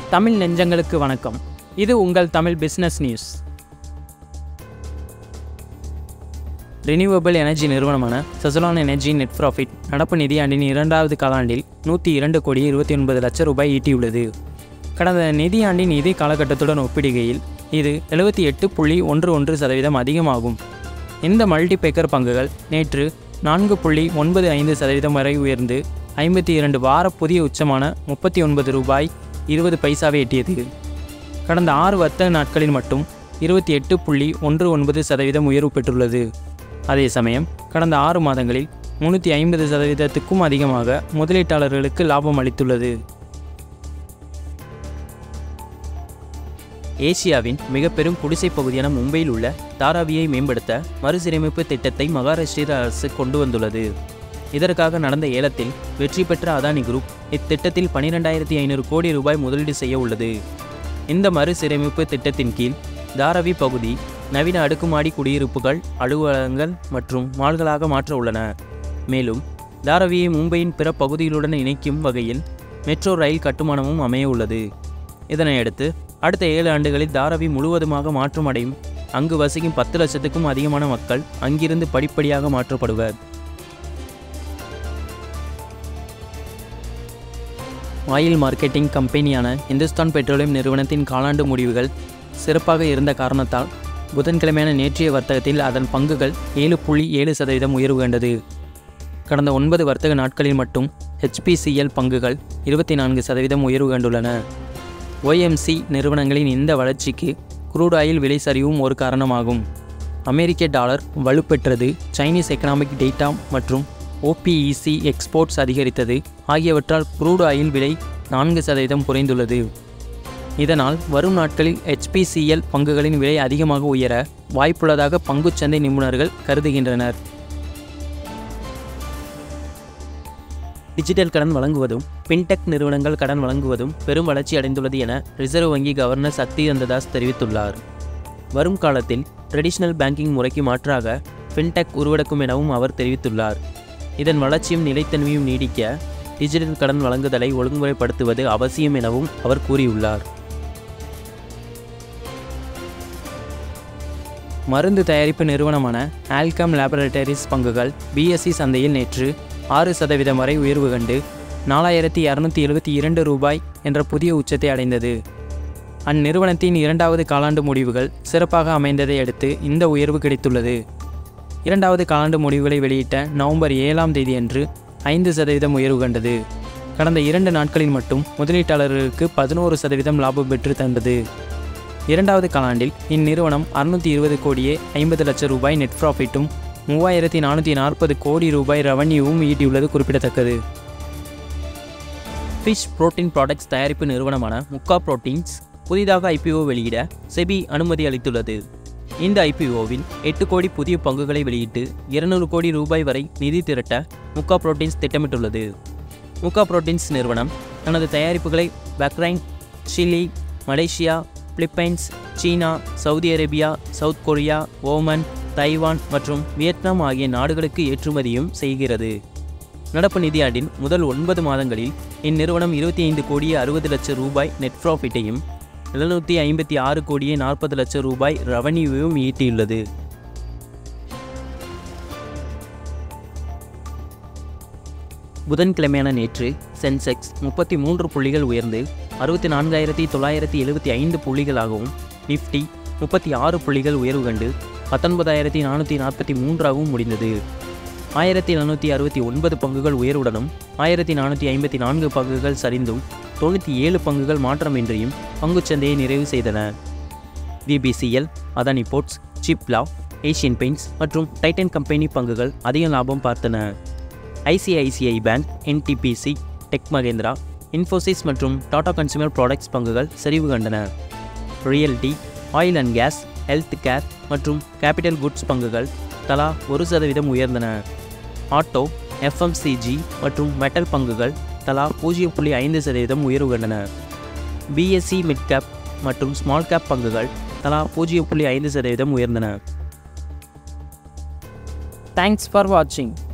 தமிழ் நெஞ்சங்களுக்கு வணக்கம் இது உங்கள் Tamil business news renewable energy நிறுவனமான சசுலான் எனர்ஜி நெட் ப்ராஃபிட் நடப்பு நிதியாண்டின் இரண்டாவது காலாண்டில் நூற்றி இரண்டு கோடி இருபத்தி ஒன்பது லட்சம் ரூபாய் ஈட்டியுள்ளது கடந்த நிதியாண்டின் இதே காலகட்டத்துடன் ஒப்பிடுகையில் இது எழுபத்தி எட்டு புள்ளி ஒன்று ஒன்று சதவீதம் அதிகமாகும் இந்த மல்டிபேக்கர் பங்குகள் நேற்று நான்கு புள்ளி ஒன்பது ஐந்து சதவீதம் வரை உயர்ந்து ஐம்பத்தி இரண்டு வார புதிய உச்சமான முப்பத்தி ஒன்பது ரூபாய் இருபது பைசாவை எட்டியது கடந்த ஆறு வர்த்தக நாட்களில் மட்டும் இருபத்தி எட்டு புள்ளி ஒன்று ஒன்பது சதவீதம் உயர்வு பெற்றுள்ளது அதே சமயம் கடந்த ஆறு மாதங்களில் முன்னூற்றி ஐம்பது சதவீதத்துக்கும் அதிகமாக முதலீட்டாளர்களுக்கு லாபம் அளித்துள்ளது ஏசியாவின் மிக பெரும் குடிசை பகுதியான மும்பையில் உள்ள தாராவியை மேம்படுத்த மறுசீரமைப்பு திட்டத்தை மகாராஷ்டிர அரசு கொண்டு வந்துள்ளது இதற்காக நடந்த ஏலத்தில் வெற்றி பெற்ற அதானி குரூப் இத்திட்டத்தில் பனிரெண்டாயிரத்தி ஐநூறு கோடி ரூபாய் முதலீடு செய்ய உள்ளது இந்த மறுசீரமைப்பு திட்டத்தின் கீழ் தாராவி பகுதி நவீன அடுக்குமாடி குடியிருப்புகள் அலுவலகங்கள் மற்றும் மால்களாக மாற்ற உள்ளன மேலும் தாராவியை மும்பையின் பிற பகுதிகளுடன் இணைக்கும் வகையில் மெட்ரோ ரயில் கட்டுமானமும் அமைய உள்ளது இதனையடுத்து அடுத்த ஏழு ஆண்டுகளில் தாராவி முழுவதுமாக மாற்றமடையும் அங்கு வசிக்கும் பத்து லட்சத்துக்கும் அதிகமான மக்கள் அங்கிருந்து படிப்படியாக மாற்றப்படுவர் ஆயில் மார்க்கெட்டிங் கம்பெனியான இந்துஸ்தான் பெட்ரோலியம் நிறுவனத்தின் காலாண்டு முடிவுகள் சிறப்பாக இருந்த காரணத்தால் புதன்கிழமையான நேற்றைய வர்த்தகத்தில் அதன் பங்குகள் ஏழு புள்ளி ஏழு சதவீதம் உயர்வு கண்டது கடந்த ஒன்பது வர்த்தக நாட்களில் மட்டும் ஹெச்பிசிஎல் பங்குகள் இருபத்தி நான்கு சதவீதம் உயர்வு கண்டுள்ளன ஒய்எம்சி நிறுவனங்களின் இந்த வளர்ச்சிக்கு குரூட் ஆயில் விலை சரிவும் ஒரு காரணமாகும் அமெரிக்க டாலர் வலுப்பெற்றது சைனீஸ் எக்கனாமிக் டேட்டா மற்றும் ஓபிஇசி எக்ஸ்போர்ட்ஸ் அதிகரித்தது ஆகியவற்றால் குரூட் ஆயில் விலை நான்கு சதவீதம் குறைந்துள்ளது இதனால் வரும் நாட்களில் ஹெச்பிசிஎல் பங்குகளின் விலை அதிகமாக உயர வாய்ப்புள்ளதாக பங்குச்சந்தை நிபுணர்கள் கருதுகின்றனர் டிஜிட்டல் கடன் வழங்குவதும் பின்டெக் நிறுவனங்கள் கடன் வழங்குவதும் பெரும் வளர்ச்சி அடைந்துள்ளது என ரிசர்வ் வங்கி கவர்னர் சக்திகந்த தாஸ் தெரிவித்துள்ளார் வரும் காலத்தில் ட்ரெடிஷனல் பேங்கிங் முறைக்கு மாற்றாக ஃபின்டெக் உருவெடுக்கும் எனவும் அவர் தெரிவித்துள்ளார் இதன் வளர்ச்சியும் நிலைத்தன்மையும் நீடிக்க டிஜிட்டல் கடன் வழங்குதலை ஒழுங்குமுறைப்படுத்துவது அவசியம் எனவும் அவர் கூறியுள்ளார் மருந்து தயாரிப்பு நிறுவனமான ஆல்கம் லேபரட்டரிஸ் பங்குகள் பிஎஸ்சி சந்தையில் நேற்று ஆறு சதவீதம் வரை உயர்வு கண்டு நாலாயிரத்தி இரநூத்தி எழுபத்தி இரண்டு ரூபாய் என்ற புதிய உச்சத்தை அடைந்தது அந்நிறுவனத்தின் இரண்டாவது காலாண்டு முடிவுகள் சிறப்பாக அமைந்ததை அடுத்து இந்த உயர்வு கிடைத்துள்ளது இரண்டாவது காலாண்டு முடிவுகளை வெளியிட்ட நவம்பர் ஏழாம் தேதியன்று ஐந்து சதவீதம் உயர்வு கண்டது கடந்த இரண்டு நாட்களில் மட்டும் முதலீட்டாளர்களுக்கு பதினோரு சதவீதம் லாபம் பெற்று தந்தது இரண்டாவது காலாண்டில் இந்நிறுவனம் அறுநூற்றி இருபது கோடியே ஐம்பது லட்சம் ரூபாய் நெட் ப்ராஃபிட்டும் மூவாயிரத்தி நானூற்றி நாற்பது கோடி ரூபாய் ரெவன்யூவும் ஈட்டியுள்ளது குறிப்பிடத்தக்கது ஃபிஷ் புரோட்டீன் ப்ராடக்ட்ஸ் தயாரிப்பு நிறுவனமான முக்கா புரோட்டீன்ஸ் புதிதாக ஐபிஓ வெளியிட செபி அனுமதி அளித்துள்ளது இந்த ஐபிஓவில் எட்டு கோடி புதிய பங்குகளை வெளியிட்டு இருநூறு கோடி ரூபாய் வரை நிதி திரட்ட முக்கா புரோட்டீன்ஸ் திட்டமிட்டுள்ளது முக்கா புரோட்டீன்ஸ் நிறுவனம் தனது தயாரிப்புகளை Bahrain Chile Malaysia Philippines China Saudi Arabia South Korea Oman Taiwan மற்றும் வியட்நாம் ஆகிய நாடுகளுக்கு ஏற்றுமதியும் செய்கிறது நடப்பு நிதியாண்டின் முதல் ஒன்பது மாதங்களில் இந்நிறுவனம் இருபத்தி ஐந்து கோடியே அறுபது லட்சம் ரூபாய் நெட் ப்ராஃபிட்டையும் எழுநூற்றி ஐம்பத்தி ஆறு கோடியே நாற்பது லட்சம் ரூபாய் ரெவன்யூவையும் ஈட்டியுள்ளது புதன்கிழமையான நேற்று சென்செக்ஸ் முப்பத்தி மூன்று புள்ளிகள் உயர்ந்து அறுபத்தி நான்காயிரத்தி தொள்ளாயிரத்தி எழுபத்தி ஐந்து புள்ளிகளாகவும் நிஃப்டி முப்பத்தி ஆறு புள்ளிகள் உயர்வு கண்டு பத்தொன்பதாயிரத்தி நானூற்றி நாற்பத்தி மூன்றாகவும் முடிந்தது ஆயிரத்தி நானூற்றி அறுபத்தி ஒன்பது பங்குகள் உயர்வுடனும் ஆயிரத்தி நானூற்றி ஐம்பத்தி நான்கு பங்குகள் சரிந்தும் தொண்ணூற்றி ஏழு பங்குகள் மாற்றமின்றியும் பங்குச்சந்தையை நிறைவு செய்தன BPCL Adani ports Cipla Asian paints மற்றும் டைட்டன் கம்பெனி பங்குகள் அதிக லாபம் பார்த்தன ICICI bank NTPC tech Mahindra Infosys மற்றும் டாடா கன்சூமர் ப்ராடக்ட்ஸ் பங்குகள் சரிவு கண்டன realty oil and gas health care மற்றும் கேபிட்டல் குட்ஸ் பங்குகள் தலா ஒரு சதவீதம் உயர்ந்தன ஆட்டோ எஃப்எம்சிஜி மற்றும் மெட்டல் பங்குகள் தலா பூஜ்ஜியம் புள்ளி ஐந்து சதவீதம் உயர்வு கண்டன பிஎஸ்சி மிட் கேப் மற்றும் ஸ்மால் கேப் பங்குகள் தலா பூஜ்ஜியம் புள்ளி ஐந்து சதவீதம் உயர்ந்தன தேங்க்ஸ் ஃபார் வாட்சிங்